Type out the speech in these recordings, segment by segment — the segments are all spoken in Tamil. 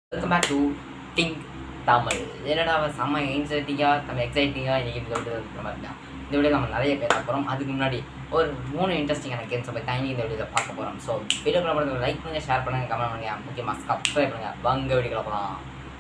வெல்கம் பேக் டு டிங் தமிழ் என்னடா அவன் செம்ம எக்ஸைட்டிங்காக நம்ம எக்ஸைட்டிங்காக இன்றைக்கி சொல்லிட்டு இருக்கிற மாதிரி தான் இந்த வீடியோ நம்ம நிறைய பேச போகிறோம் அதுக்கு முன்னாடி ஒரு மூணு இன்ட்ரெஸ்டிங்கான கேம்ஸை பற்றி தான் இந்த வீடியோவில் பார்க்க போகிறோம் ஸோ வீடியோ படத்தை லைக் பண்ணுங்கள் ஷேர் பண்ணுங்கள் கமெண்ட் பண்ணுங்கள் முக்கியமாக சப்ஸ்கிரைப் பண்ணுங்கள் வங்க வீடியோ போகலாம்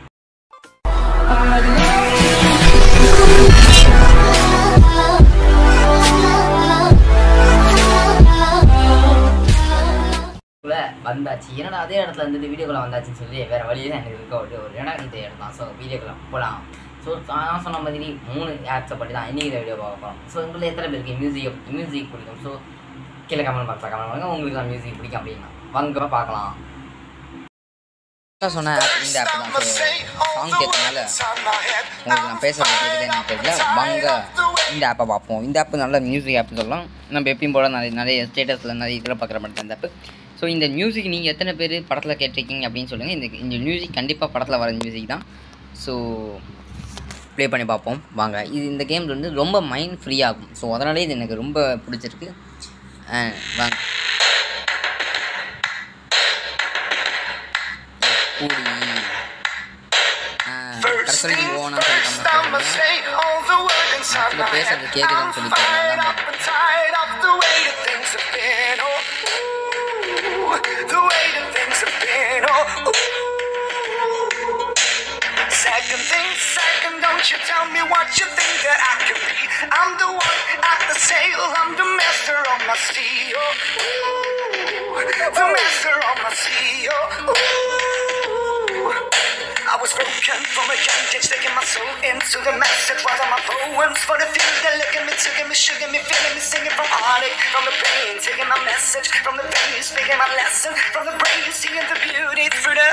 உள்ள வந்தாச்சு என்னடா அதே இடத்துல இருந்துட்டு வீடியோக்குள்ள வந்தாச்சுன்னு சொல்லி வேறு வழியே தான் எனக்கு இருக்க ஒரு ஒரு இடம் இந்த இடம் தான் ஸோ வீடியோக்குள்ள போகலாம் ஸோ நான் சொன்ன மாதிரி மூணு ஆப்ஸை பற்றி தான் இன்றைக்கி இந்த வீடியோ பார்க்க போகிறோம் ஸோ உங்களில் எத்தனை பேருக்கு மியூசிக் மியூசிக் பிடிக்கும் ஸோ கீழே கமெண்ட் பாக்ஸில் கமெண்ட் பண்ணுங்க உங்களுக்கு தான் மியூசிக் பிடிக்கும் அப்படின்னா வாங்க பார்க்கலாம் சொன்ன ஆப் இந்த ஆப் தான் ஸோ சாங் கேட்கறதுனால உங்களுக்கு நான் பேசுறது கேட்குது எனக்கு தெரியல வாங்க இந்த ஆப்பை பார்ப்போம் இந்த ஆப் நல்ல மியூசிக் ஆப்னு சொல்லலாம் நம்ம எப்பயும் போல் நிறைய நிறைய ஸ்டேட்டஸில் நிறைய இதில் பார்க்குற மாதிரி இந்த ஆப்பு ஸோ இந்த மியூசிக் நீங்கள் எத்தனை பேர் படத்தில் கேட்டிருக்கீங்க அப்படின்னு சொல்லுங்கள் இந்த இந்த மியூசிக் கண்டிப்பாக படத்தில் வர மியூசிக் தான் ஸோ ப்ளே பண்ணி பார்ப்போம் வாங்க இது இந்த கேம் வந்து ரொம்ப மைண்ட் ஃப்ரீ ஆகும் ஸோ அதனாலே இது எனக்கு ரொம்ப பிடிச்சிருக்கு அஹ் வாங்க கூடி கடைசி ஓனா சொல்லி ஆக்சுவலாக பேசுறது கேட்குதுன்னு சொல்லி தெரியல Second thing, second, don't you tell me what you think that I can be. I'm the one at the sail, I'm the master of my sea. Oh, ooh, the master of my sea. Oh, ooh. I was broken from a young age, taking my soul into the message. Write all my poems for the feeling that look at me, taking me, sugar me, feeling me, singing from heartache, from the pain, taking my message from the pain, speaking my lesson from the brain, seeing the beauty through the.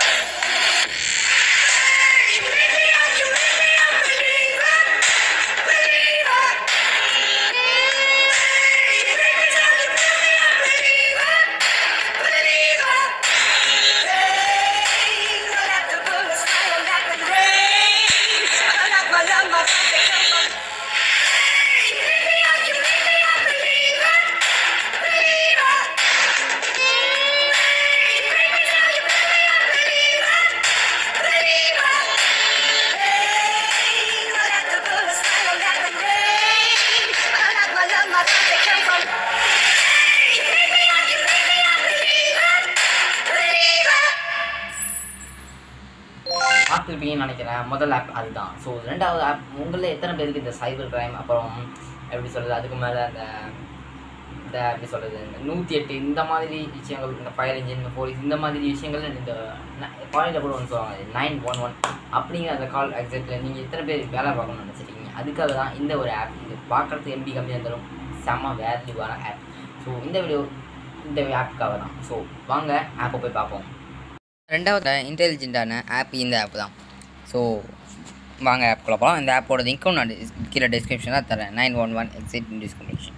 பார்த்துருப்பீங்கன்னு நினைக்கிறேன் முதல் ஆப் அதுதான் ஸோ ரெண்டாவது ஆப் உங்களில் எத்தனை பேருக்கு இந்த சைபர் கிரைம் அப்புறம் எப்படி சொல்கிறது அதுக்கு மேலே அந்த இந்த எப்படி சொல்கிறது இந்த நூற்றி எட்டு இந்த மாதிரி விஷயங்கள் இந்த ஃபயர் இன்ஜின் இந்த போலீஸ் இந்த மாதிரி விஷயங்கள் இந்த காலையில் கூட ஒன்று சொல்லுவாங்க நைன் ஒன் ஒன் அப்படிங்கிற அந்த கால் எக்ஸாக்டில் நீங்கள் எத்தனை பேர் வேலை பார்க்கணும்னு நினச்சிருக்கீங்க அதுக்காக தான் இந்த ஒரு ஆப் இது பார்க்குறதுக்கு எம்பி கம்மியாக இருந்தாலும் செம்ம வேல்யூவான ஆப் ஸோ இந்த வீடியோ இந்த ஆப்புக்காக தான் ஸோ வாங்க ஆப்பை போய் பார்ப்போம் ரெண்டாவது இன்டெலிஜென்ட்டான ஆப் இந்த ஆப் தான் ஸோ வாங்க ஆப்குள்ளே போகலாம் இந்த ஆப்போட லிங்க்கும் நான் dis- கீழே டிஸ்கிரிப்ஷனில் தரேன் nine one one exit description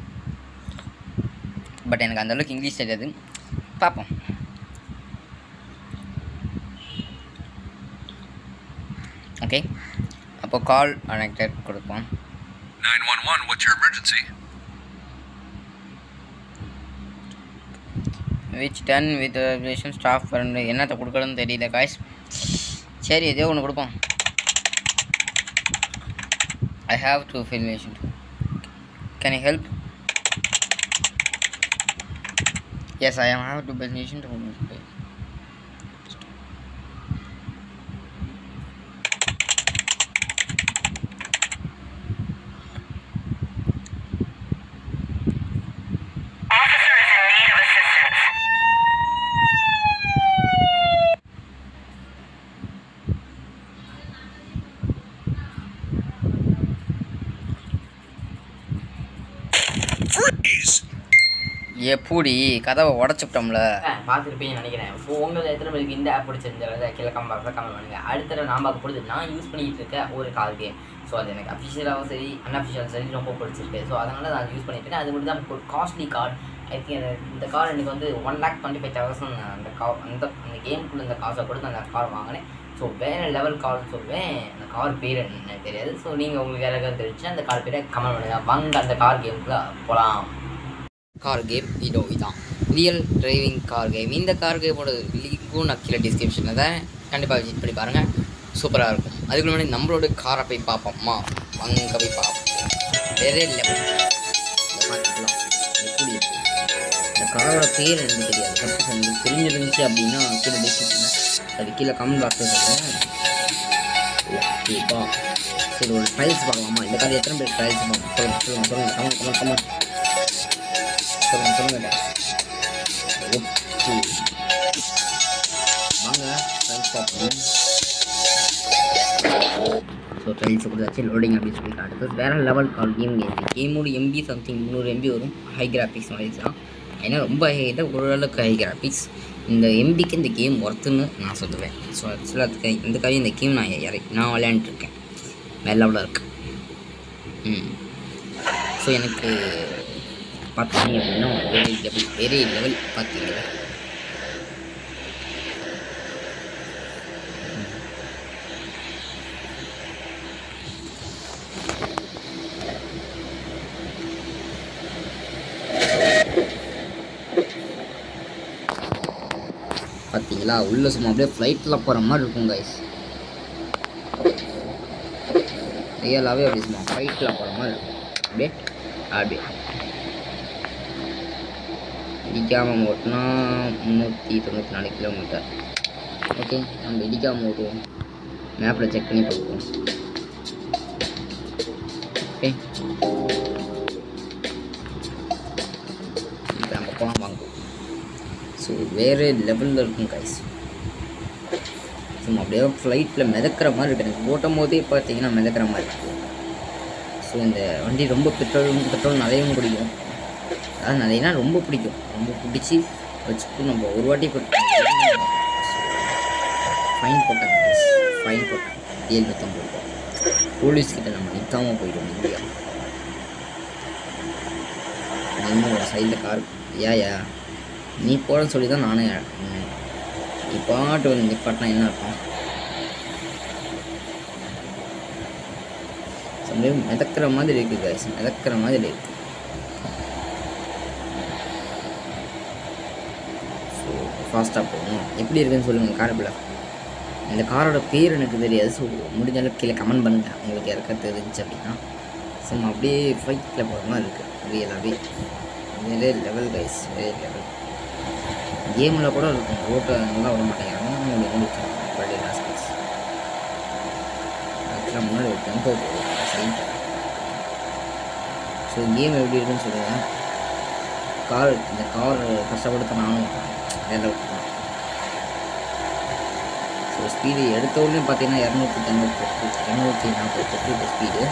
but எனக்கு அந்த அளவுக்கு இங்கிலீஷ் தெரியாது பார்ப்போம் ஓகே அப்போ கால் கனெக்டட் கொடுப்போம் 911, what's your emergency? Which done with relation staff friend என்னத்தை கொடுக்கணும்னு தெரியல காய்ஸ் சரி ஏதோ ஒன்று கொடுப்போம் I have to formation can you help yes I have to formation to Officer is in need of assistance. Freeze! எப்படி கதவை உடச்சுட்டோம்ல பார்த்துருப்பீங்கன்னு நினைக்கிறேன் இப்போ உங்களை எத்தனை பேருக்கு இந்த ஆப் பிடிச்சிருந்தது கீழே கமெண்ட் பாக்ஸில் கமெண்ட் பண்ணுங்க அடுத்த நான் பார்க்க போகிறது நான் யூஸ் பண்ணிக்கிட்டு இருக்க ஒரு கார் கேம் ஸோ அது எனக்கு அஃபிஷியலாகவும் சரி அன்அஃபிஷியலும் சரி ரொம்ப பிடிச்சிருக்கு ஸோ அதனால் நான் யூஸ் பண்ணிட்டு இருக்கேன் அது மட்டும் தான் ஒரு காஸ்ட்லி கார்டு ஐ திங்க் இந்த கார் எனக்கு வந்து one lakh twenty five thousand அந்த கா அந்த அந்த கேமுக்குள்ள இந்த காசை கொடுத்து அந்த கார் வாங்கினேன் ஸோ வேறு லெவல் கார்னு சொல்லுவேன் அந்த கார் பேர் என்னன்னு எனக்கு தெரியாது ஸோ நீங்கள் உங்களுக்கு யாராவது தெரிஞ்சுன்னா அந்த கார் பேரை கமெண்ட் பண்ணுங்கள் வாங்க அந்த கார் கேமுக்குள்ள போகலாம் கார் கேம் இதோ இதான் ரியல் டிரைவிங் கார் கேம் இந்த கார் கேமோட லிங்க்கும் நான் கீழே டிஸ்கிரிப்ஷனில் தான் கண்டிப்பாக விசிட் பண்ணி பாருங்கள் சூப்பராக இருக்கும் அதுக்கு முன்னாடி நம்மளோட காரை போய் பார்ப்போம்மா அங்கே போய் பார்ப்போம் வேறே லெவல் இதை பார்த்துக்கலாம் எப்படி இருக்கு இந்த காரோட பேர் எனக்கு தெரியாது சப்போஸ் உங்களுக்கு தெரிஞ்சிருந்துச்சு அப்படின்னா கீழே டிஸ்கிரிப்ஷனில் அது கீழே கமெண்ட் பாக்ஸில் சொல்லுங்கள் ஓகேப்பா சரி ஒரு ட்ரைல்ஸ் பார்க்கலாமா இந்த கார் எத்தனை பேர் ட்ரைல்ஸ் பார்க்கலாம் சொல்லுங்கள் சொல்லுங்கள் சொல்லுங்கள் கமெண்ட் கமெண்ட் கமெண்ட் சொல்லுங்கள் சொல்லுங்கள் ஓகே வாங்க ட்ரைல்ஸ் பார்ப்போம் ஸோ ட்ரைல்ஸ் கொடுத்தாச்சு லோடிங் அப்படின்னு சொல்லிட்டு அடுத்தது வேறு லெவல் கால் கேம் கேம் கேமோட எம்பி சம்திங் முந்நூறு எம்பி வரும் ஹை கிராஃபிக்ஸ் மாதிரி தான் ஏன்னா ரொம்ப ஹை இல்லை ஓரளவுக்கு ஹை கிராஃபிக்ஸ் இந்த எம்பிக்கு இந்த கேம் ஒர்த்துன்னு நான் சொல்லுவேன் ஸோ ஆக்சுவலாக அதுக்கு இந்த காரியம் இந்த கேம் நான் இறக்கி நான் விளையாண்டுருக்கேன் வேறு லெவலில் இருக்கு ம் ஸோ எனக்கு பார்த்தீங்க அப்படின்னா வேறு லெவல் வேறு லெவல் பார்த்தீங்களா பார்த்தீங்களா உள்ள சும்மா அப்படியே ஃப்ளைட்டில் போகிற மாதிரி இருக்கும் கைஸ் ரியலாகவே அப்படி சும்மா ஃப்ளைட்டில் போகிற மாதிரி இருக்கும் அப்படியே அப்படியே இடிக்காமல் ஓட்டினா முந்நூற்றி தொண்ணூற்றி நாலு கிலோமீட்டர் ஓகே நம்ம இடிக்காமல் ஓட்டுவோம் மேப்பில் செக் பண்ணி பார்ப்போம் ஓகே இப்போ நம்ம போகலாம் வாங்குவோம் ஸோ வேறு லெவலில் இருக்கும் கைஸ் சும்மா அப்படியே ஃப்ளைட்டில் மிதக்கிற மாதிரி இருக்கு எனக்கு ஓட்டும் போதே பார்த்தீங்கன்னா மிதக்கிற மாதிரி இருக்கு ஸோ இந்த வண்டி ரொம்ப பெட்ரோல் பெட்ரோல் நிறையவும் பிடிக்கும் அதாவது நிறையனா ரொம்ப பிடிக்கும் ரொம்ப பிடிச்சி வச்சுட்டு நம்ம ஒரு வாட்டி ஃபைன் போட்டாங்க ஃபைன் போட்டாங்க ஏழ்நூற்றம்பது ரூபா போலீஸ்கிட்ட நம்ம நிற்காமல் போயிடுவோம் இந்தியா இன்னும் ஒரு சைடில் கார் ஏயா நீ போடன்னு சொல்லி தான் நானே ம், நீ பாட்டு வந்து நிப்பாட்டினா என்ன அர்த்தம் சமயம் மிதக்கிற மாதிரி இருக்கு கைஸ் மிதக்கிற மாதிரி இருக்கு ஸோ ஃபாஸ்ட்டாக போகணும் எப்படி இருக்குன்னு சொல்லுங்கள் காரப்பில் இந்த காரோட பேர் எனக்கு தெரியாது ஸோ முடிஞ்ச அளவுக்கு கீழே கமெண்ட் பண்ணுங்கள் உங்களுக்கு யாருக்கா தெரிஞ்சுச்சு அப்படின்னா சும்மா அப்படியே ஃபைட்டில் போகிற மாதிரி இருக்குது ரியலாகவே வேறே லெவல் கைஸ் வேறே லெவல் கேமில் கூட இருக்கும் ஓட்ட நல்லா விட மாட்டேங்கிறாங்க அவங்களுடைய முடிச்சு பர்த்டே லாஸ்ட் ஆக்சுவலாக முன்னாடி ஒரு டெம்போ சைட் ஸோ கேம் எப்படி இருக்குன்னு சொல்லுங்கள் கார் இந்த கார் கஷ்டப்படுத்த நானும் வேலை விட்டுருவேன் ஸோ ஸ்பீடு எடுத்த உடனே பார்த்தீங்கன்னா இரநூத்தி தொண்ணூற்றி இரநூத்தி நாற்பத்தி எட்டு speed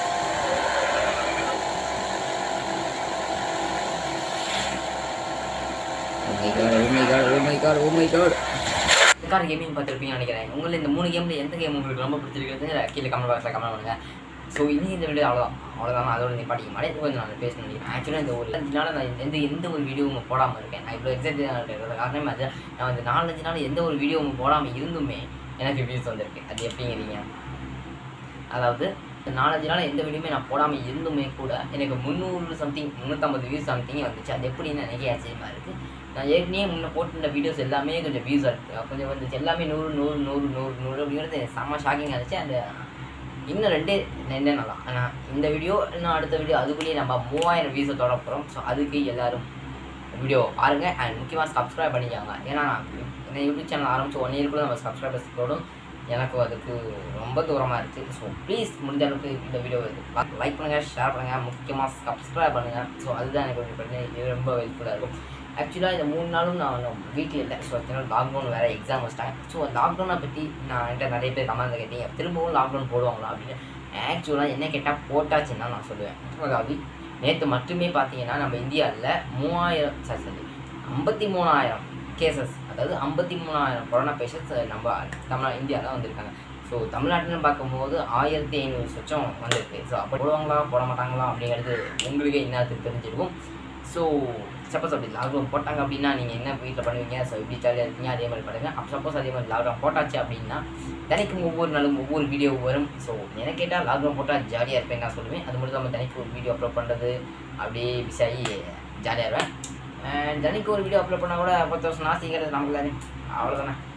Oh my god, oh my god, oh my god, oh my god. Car gaming பார்த்துருப்பீங்கன்னு நினைக்கிறேன் உங்களை இந்த மூணு கேமில் எந்த கேம் உங்களுக்கு ரொம்ப பிடிச்சிருக்குது கீழே கமெண்ட் பாக்ஸில் கமெண்ட் பண்ணுங்கள் ஸோ இனி இந்த வீடியோ அவ்வளோதான் அவ்வளோதான் அதோட நீ பாட்டிக்க மாட்டேன் கொஞ்சம் நான் பேச முடியும் ஆக்சுவலாக இந்த ஒரு அஞ்சு நாள் நான் எந்த எந்த ஒரு வீடியோவும் போடாமல் இருக்கேன் நான் இவ்வளோ எக்ஸைட் இருக்கிறது காரணமே அது நான் இந்த நாலஞ்சு நாள் எந்த ஒரு வீடியோவும் போடாமல் இருந்துமே எனக்கு வியூஸ் வந்திருக்கு அது எப்படிங்கிறீங்க அதாவது இந்த நாலஞ்சு நாள் எந்த வீடியோமே நான் போடாமல் இருந்துமே கூட எனக்கு முந்நூறு சம்திங் முந்நூற்றம்பது வியூஸ் சம்திங் வந்துச்சு அது எப்படின்னு எனக்கே ஆச்சரியமாக இருக்குது நான் ஏற்கனவே முன்ன போட்டிருந்த வீடியோஸ் எல்லாமே கொஞ்சம் வியூஸ் கொஞ்சம் வந்துச்சு எல்லாமே நூறு நூறு நூறு நூறு நூறு அப்படிங்கிறது செம்ம ஷாக்கிங் ஆச்சு அந்த இன்னும் ரெண்டே ரெண்டே நல்லா ஆனால் இந்த வீடியோ இன்னும் அடுத்த வீடியோ அதுக்குள்ளேயே நம்ம மூவாயிரம் வியூஸை தொட போகிறோம் ஸோ அதுக்கு எல்லாரும் வீடியோ பாருங்க அண்ட் முக்கியமாக சப்ஸ்கிரைப் பண்ணிக்கோங்க ஏன்னா நான் என்ன யூடியூப் சேனல் ஆரம்பிச்சு ஒன் இயர்க்குள்ள நம்ம சப்ஸ்கிரைபர்ஸ் கூடும் எனக்கு அதுக்கு ரொம்ப தூரமாக இருக்குது ஸோ ப்ளீஸ் முடிஞ்ச அளவுக்கு இந்த வீடியோ லைக் பண்ணுங்கள் ஷேர் பண்ணுங்கள் முக்கியமாக சப்ஸ்கிரைப் பண்ணுங்கள் ஸோ அதுதான் எனக்கு கொஞ்சம் பிரச்சனை இது ரொம்ப ஹெல்ப்ஃபுல்லாக இருக்கும் ஆக்சுவலாக இந்த மூணு நாளும் நான் வீட்டில் இல்லை ஸோ அதனால லாக்டவுன் வேறு எக்ஸாம் வச்சிட்டாங்க ஸோ லாக்டவுனை பற்றி நான் என்கிட்ட நிறைய பேர் கமெண்ட் கேட்டீங்க திரும்பவும் லாக்டவுன் போடுவாங்களா அப்படின்னு ஆக்சுவலாக என்ன கேட்டால் போட்டாச்சுன்னு தான் நான் சொல்லுவேன் அதாவது நேற்று மட்டுமே பார்த்தீங்கன்னா நம்ம இந்தியாவில் மூவாயிரம் சாரி சாரி ஐம்பத்தி மூணாயிரம் கேசஸ் அதாவது ஐம்பத்தி மூணாயிரம் கொரோனா பேஷண்ட்ஸ் நம்ம தமிழ் இந்தியாவில் வந்திருக்காங்க ஸோ தமிழ்நாட்டில்னு பார்க்கும்போது ஆயிரத்தி ஐநூறு சொச்சம் வந்திருக்கு ஸோ அப்போ போடுவாங்களா போட மாட்டாங்களா அப்படிங்கிறது உங்களுக்கே இன்னத்துக்கு தெரிஞ்சிருக்கும் ஸோ சப்போஸ் அப்படி லாக்டவுன் போட்டாங்க அப்படின்னா நீங்கள் என்ன வீட்டில் பண்ணுவீங்க ஸோ எப்படி ஜாலியாக இருக்கீங்க அதே மாதிரி பண்ணுங்கள் அப்போ சப்போஸ் அதே மாதிரி லாக்டவுன் போட்டாச்சு அப்படின்னா தினைக்கும் ஒவ்வொரு நாளும் ஒவ்வொரு வீடியோ வரும் ஸோ எனக்கு கேட்டால் லாக்டவுன் போட்டால் ஜாலியாக இருப்பேன் நான் சொல்லுவேன் அது மட்டும் இல்லாமல் தினைக்கு ஒரு வீடியோ அப்லோட் பண்ணுறது அப்படியே பிஸி ஆகி ஜாலியாக இருப்பேன் அண்ட் தினைக்கு ஒரு வீடியோ அப்லோட் பண்ணால் கூட பத்து வருஷம் நாசிங்கிறது நமக்கு தானே அவ்வளோதானே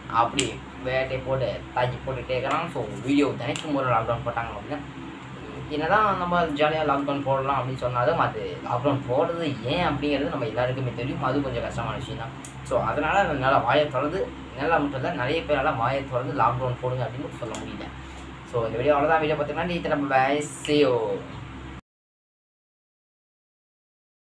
அப்படி வேட்டை போட்டு தாக்கி போட்டுகிட்டே இருக்கிறான் ஸோ வீடியோ தினைக்கும் ஒரு லாக்டவுன் போட்டாங்க அப்படின்னா என்னதான் நம்ம ஜாலியாக லாக்டவுன் போடலாம் அப்படின்னு சொன்னாலும் அது லாக்டவுன் போடுறது ஏன் அப்படிங்கிறது நம்ம எல்லாருக்குமே தெரியும் அது கொஞ்சம் கஷ்டமான விஷயம் தான் ஸோ அதனால் நல்லா வாயை திறந்து நல்லா மட்டும் இல்லை நிறைய பேரால் வாயை திறந்து லாக்டவுன் போடுங்க அப்படின்னு சொல்ல முடியல ஸோ இந்த வீடியோ அவ்வளோதான் வீடியோ பார்த்தீங்கன்னா நீ நம்ம சியோ